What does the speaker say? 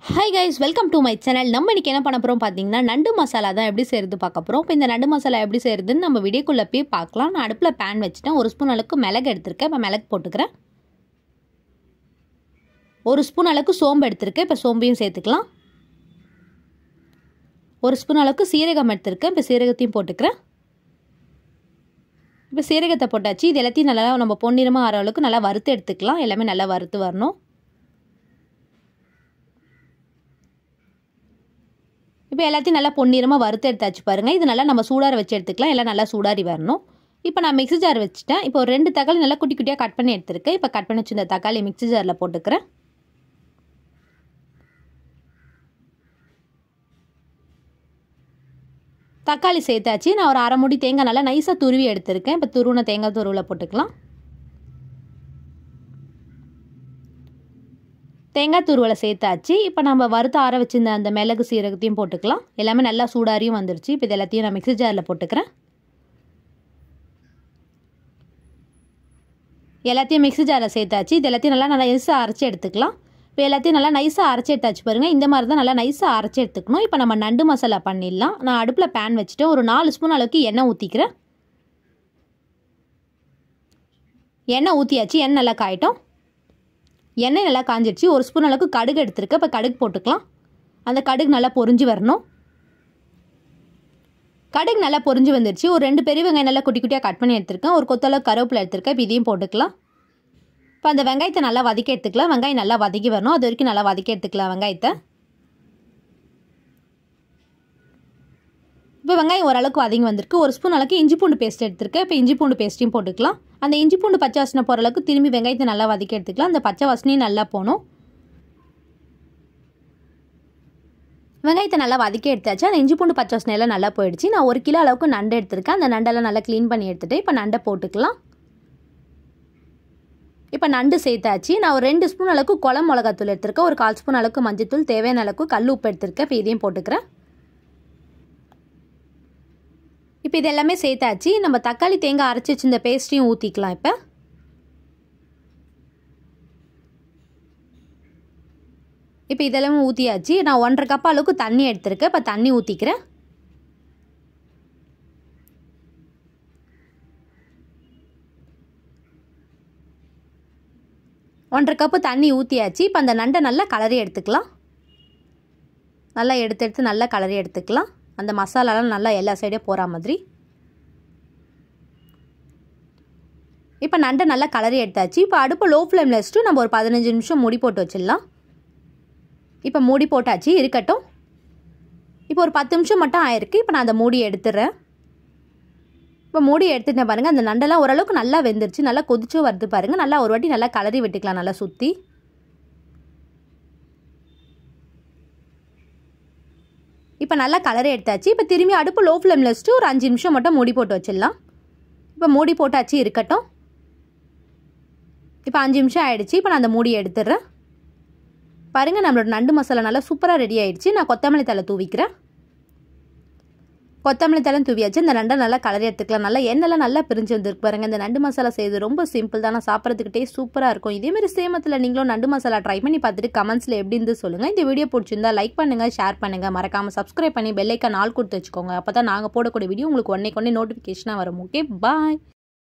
hi guys welcome to my channel நம்ம இன்னைக்கு என்ன பண்ண போகிறோம் பார்த்தீங்கன்னா நண்டு மசாலா தான் எப்படி செய்கிறது பார்க்க போகிறோம் இப்போ இந்த நண்டு மசாலா எப்படி செய்கிறதுன்னு நம்ம வீடியோக்குள்ளே போய் பார்க்கலாம் நான் அடுப்பில் பேன் வச்சுட்டேன் ஒரு ஸ்பூன் அளவுக்கு மிளகு எடுத்திருக்கேன் இப்போ மிளகு போட்டுக்கிறேன் ஒரு ஸ்பூன் அளவுக்கு சோம்பு எடுத்திருக்கேன் இப்போ சோம்பையும் சேர்த்துக்கலாம் ஒரு ஸ்பூன் அளவுக்கு சீரகம் எடுத்திருக்கேன் இப்போ சீரகத்தையும் போட்டுக்கிறேன் இப்போ சீரகத்தை போட்டாச்சு இது எல்லாத்தையும் நல்லா நம்ம பொன்னிறமாக ஆற அளவுக்கு நல்லா வறுத்து எடுத்துக்கலாம் எல்லாமே நல்லா வறுத்து வரணும் இப்போ எல்லாத்தையும் நல்லா பொன்னிறமாக வறுத்து எடுத்தாச்சு பாருங்கள் இது நல்லா நம்ம சூடார வச்சு எடுத்துக்கலாம் எல்லாம் நல்லா சூடாரி வரணும் இப்போ நான் மிக்ஸி ஜார் வச்சுட்டேன் இப்போ ஒரு ரெண்டு தக்காளி நல்லா குட்டி குட்டியாக கட் பண்ணி எடுத்துருக்கேன் இப்போ கட் பண்ணி வச்சிருந்த தக்காளி மிக்ஸி ஜாரில் போட்டுக்கிறேன் தக்காளி சேர்த்தாச்சு நான் ஒரு அரை முடி தேங்காய் நல்லா நைஸாக துருவி எடுத்திருக்கேன் இப்போ துருவின தேங்காய் துருவில் போட்டுக்கலாம் தேங்காய் துருவலை சேர்த்தாச்சு இப்போ நம்ம வறுத்து ஆற வச்சிருந்த அந்த மிளகு சீரகத்தையும் போட்டுக்கலாம் எல்லாமே நல்லா சூடாரியும் வந்துருச்சு இப்போ இது எல்லாத்தையும் நான் மிக்ஸி ஜாரில் போட்டுக்கிறேன் எல்லாத்தையும் மிக்ஸி ஜாரில் சேர்த்தாச்சு இது எல்லாத்தையும் நல்லா நல்லா நைஸாக அரைச்சி எடுத்துக்கலாம் இப்போ எல்லாத்தையும் நல்லா நைஸாக அரைச்சி எடுத்தாச்சு பாருங்கள் இந்த மாதிரி தான் நல்லா நைஸாக அரைச்சி எடுத்துக்கணும் இப்போ நம்ம நண்டு மசாலா பண்ணிடலாம் நான் அடுப்பில் பேன் வச்சுட்டு ஒரு நாலு ஸ்பூன் அளவுக்கு எண்ணெய் ஊற்றிக்கிறேன் எண்ணெய் ஊற்றியாச்சு எண்ணெய் நல்லா காயட்டும் எண்ணெய் நல்லா காஞ்சிடுச்சு ஒரு ஸ்பூன் அளவுக்கு கடுகு எடுத்துருக்கேன் இப்போ கடுகு போட்டுக்கலாம் அந்த கடுகு நல்லா பொறிஞ்சு வரணும் கடுகு நல்லா பொறிஞ்சு வந்துருச்சு ஒரு ரெண்டு பெரிய வெங்காயம் நல்லா குட்டி குட்டியாக கட் பண்ணி எடுத்துருக்கேன் ஒரு கொத்தளவு கருவேப்பிலை எடுத்துருக்கேன் இப்போ இதையும் போட்டுக்கலாம் இப்போ அந்த வெங்காயத்தை நல்லா வதக்கி எடுத்துக்கலாம் வெங்காயம் நல்லா வதக்கி வரணும் அது வரைக்கும் நல்லா வதக்கி எடுத்துக்கலாம் வெங்காயத்தை இப்போ வெங்காயம் ஓரளவுக்கு வதங்கி வந்திருக்கு ஒரு ஸ்பூன் அளவுக்கு இஞ்சி பூண்டு பேஸ்ட் எடுத்துருக்கேன் இப்போ இஞ்சி பூண்டு பேஸ்ட்டையும் போட்டுக்கலாம் அந்த இஞ்சி பூண்டு பச்சை வாசனை போகிற அளவுக்கு திரும்பி வெங்காயத்தை நல்லா வதக்கி எடுத்துக்கலாம் அந்த பச்சை வாசனையும் நல்லா போகணும் வெங்காயத்தை நல்லா வதக்கி எடுத்தாச்சு அந்த இஞ்சி பூண்டு பச்சை வாசனை எல்லாம் நல்லா போயிடுச்சு நான் ஒரு கிலோ அளவுக்கு நண்டு எடுத்திருக்கேன் அந்த நண்டெல்லாம் நல்லா க்ளீன் பண்ணி எடுத்துகிட்டு இப்போ நண்டை போட்டுக்கலாம் இப்போ நண்டு சேர்த்தாச்சு நான் ஒரு ரெண்டு ஸ்பூன் அளவுக்கு குளம் மிளகாத்தூள் எடுத்திருக்கேன் ஒரு கால் ஸ்பூன் அளவுக்கு மஞ்சத்தூள் தேவையான அளவுக்கு கல் உப்பு எடுத்திருக்கேன் இப்போ இதையும் போட்டுக்கிறேன் இப்போ இது எல்லாமே சேர்த்தாச்சு நம்ம தக்காளி தேங்காய் அரைச்சி வச்சிருந்த பேஸ்ட்டையும் ஊற்றிக்கலாம் இப்போ இப்போ இதெல்லாமே ஊற்றியாச்சு நான் ஒன்றரை கப் அளவுக்கு தண்ணி எடுத்திருக்கேன் இப்போ தண்ணி ஊற்றிக்கிறேன் ஒன்றரை கப்பு தண்ணி ஊற்றியாச்சு இப்போ அந்த நண்டை நல்லா கலரி எடுத்துக்கலாம் நல்லா எடுத்து எடுத்து நல்லா கலரி எடுத்துக்கலாம் அந்த மசாலாலாம் நல்லா எல்லா சைடும் போகிற மாதிரி இப்போ நண்டை நல்லா கலரி எடுத்தாச்சு இப்போ அடுப்பு லோ ஃப்ளேமில் வச்சுட்டு நம்ம ஒரு பதினஞ்சு நிமிஷம் மூடி போட்டு வச்சிடலாம் இப்போ மூடி போட்டாச்சு இருக்கட்டும் இப்போ ஒரு பத்து நிமிஷம் மட்டும் ஆயிருக்கு இப்போ நான் அந்த மூடி எடுத்துடுறேன் இப்போ மூடி எடுத்துட்டேன் பாருங்கள் அந்த நண்டெல்லாம் ஓரளவுக்கு நல்லா வெந்துருச்சு நல்லா கொதிச்சும் வருது பாருங்கள் நல்லா ஒரு வாட்டி நல்லா கலரி விட்டுக்கலாம் நல்லா சுற்றி இப்போ நல்லா கலரை எடுத்தாச்சு இப்போ திரும்பி அடுப்பு லோ ஃப்ளேமில் வச்சுட்டு ஒரு அஞ்சு நிமிஷம் மட்டும் மூடி போட்டு வச்சிடலாம் இப்போ மூடி போட்டாச்சு இருக்கட்டும் இப்போ அஞ்சு நிமிஷம் ஆகிடுச்சு இப்போ நான் அந்த மூடி எடுத்துடுறேன் பாருங்கள் நம்மளோட நண்டு மசாலா நல்லா சூப்பராக ரெடி ஆகிடுச்சு நான் கொத்தமல்லி தலை தூவிக்கிறேன் கொத்தமல்லி தலை தூவியாச்சு இந்த நண்டை நல்லா கலரி எடுத்துக்கலாம் நல்லா எண்ணெய்லாம் நல்லா பிரிஞ்சு வந்துருக்கு பாருங்கள் இந்த நண்டு மசாலா செய்யுது ரொம்ப சிம்பிள் தான் சாப்பிட்றதுக்கு டேஸ்ட் சூப்பராக இருக்கும் இதேமாரி சேமத்தில் நீங்களும் நண்டு மசாலா ட்ரை பண்ணி பார்த்துட்டு கமெண்ட்ஸில் எப்படி இருந்து சொல்லுங்கள் இந்த வீடியோ பிடிச்சிருந்தா லைக் பண்ணுங்கள் ஷேர் பண்ணுங்கள் மறக்காமல் சப்ஸ்கிரைப் பண்ணி பெல்லைக்கான் ஆள் கொடுத்து வச்சுக்கோங்க அப்போ தான் நாங்கள் போடக்கூடிய வீடியோ உங்களுக்கு ஒன்னே கொண்டே நோட்டிஃபிகேஷனாக வரும் ஓகே பாய்